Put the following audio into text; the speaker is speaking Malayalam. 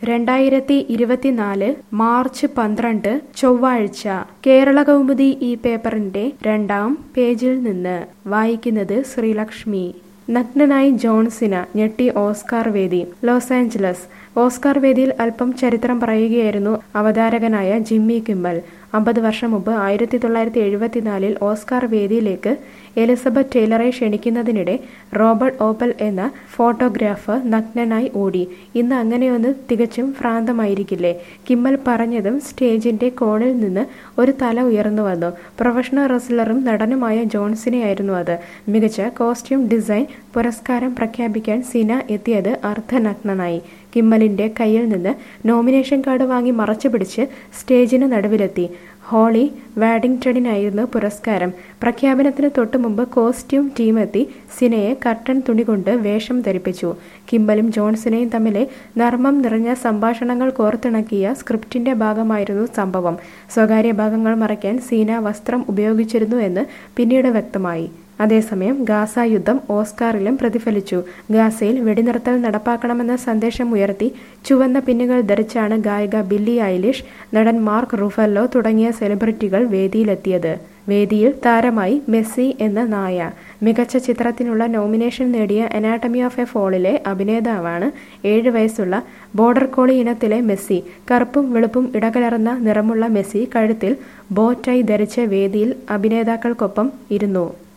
രണ്ടായിരത്തി ഇരുപത്തിനാല് മാർച്ച് പന്ത്രണ്ട് ചൊവ്വാഴ്ച കേരള കൗമുദി ഈ പേപ്പറിന്റെ രണ്ടാം പേജിൽ നിന്ന് വായിക്കുന്നത് ശ്രീലക്ഷ്മി നഗ്നനായി ജോൺസിന ഞെട്ടി ഓസ്കാർ വേദി ലോസ് ആഞ്ചലസ് ഓസ്കാർ വേദിയിൽ അല്പം ചരിത്രം പറയുകയായിരുന്നു അവതാരകനായ ജിമ്മി കിമ്മൽ അമ്പത് വർഷം മുമ്പ് ആയിരത്തി തൊള്ളായിരത്തി എഴുപത്തിനാലിൽ ഓസ്കാർ വേദിയിലേക്ക് എലിസബത്ത് ടൈലറെ ക്ഷണിക്കുന്നതിനിടെ റോബർട്ട് ഓപ്പൽ എന്ന ഫോട്ടോഗ്രാഫർ നഗ്നനായി ഓടി ഇന്ന് അങ്ങനെയൊന്ന് തികച്ചും ഭ്രാന്തമായിരിക്കില്ലേ കിമ്മൽ പറഞ്ഞതും സ്റ്റേജിന്റെ കോണിൽ നിന്ന് ഒരു തല ഉയർന്നു വന്നു പ്രൊഫഷണൽ റെസ്ലറും നടനുമായ ജോൺസിനെയായിരുന്നു അത് മികച്ച കോസ്റ്റ്യൂം ഡിസൈൻ പുരസ്കാരം പ്രഖ്യാപിക്കാൻ സിന എത്തിയത് അർദ്ധനഗ്നനായി കിമ്മലിന്റെ കയ്യിൽ നിന്ന് നോമിനേഷൻ കാർഡ് വാങ്ങി മറച്ചു പിടിച്ച് സ്റ്റേജിന് നടുവിലെത്തി ഹോളി വാഡിംഗ്ടണിനായിരുന്നു പുരസ്കാരം പ്രഖ്യാപനത്തിന് തൊട്ടു മുമ്പ് കോസ്റ്റ്യൂം ടീം എത്തി സിനയെ കർട്ടൻ തുണി കൊണ്ട് വേഷം ധരിപ്പിച്ചു കിമ്മലും ജോൺസിനെയും തമ്മിലെ നർമ്മം നിറഞ്ഞ സംഭാഷണങ്ങൾ കോർത്തിണക്കിയ സ്ക്രിപ്റ്റിന്റെ ഭാഗമായിരുന്നു സംഭവം സ്വകാര്യ ഭാഗങ്ങൾ മറയ്ക്കാൻ സീന വസ്ത്രം ഉപയോഗിച്ചിരുന്നു എന്ന് പിന്നീട് വ്യക്തമായി അതേസമയം ഗാസ യുദ്ധം ഓസ്കാറിലും പ്രതിഫലിച്ചു ഗാസയിൽ വെടിനിർത്തൽ നടപ്പാക്കണമെന്ന സന്ദേശം ഉയർത്തി ചുവന്ന പിന്നുകൾ ധരിച്ചാണ് ഗായിക ബില്ലി ഐലിഷ് നടൻ മാർക്ക് റുഫല്ലോ തുടങ്ങിയ സെലിബ്രിറ്റികൾ വേദിയിലെത്തിയത് വേദിയിൽ താരമായി മെസ്സി എന്ന നായ മികച്ച ചിത്രത്തിനുള്ള നോമിനേഷൻ നേടിയ അനാട്ടമി ഓഫ് എ ഫോളിലെ അഭിനേതാവാണ് ഏഴ് വയസ്സുള്ള ബോർഡർ കോളി ഇനത്തിലെ മെസ്സി കറുപ്പും വെളുപ്പും ഇടകലർന്ന നിറമുള്ള മെസ്സി കഴുത്തിൽ ബോ ടൈ ധരിച്ച വേദിയിൽ അഭിനേതാക്കൾക്കൊപ്പം ഇരുന്നു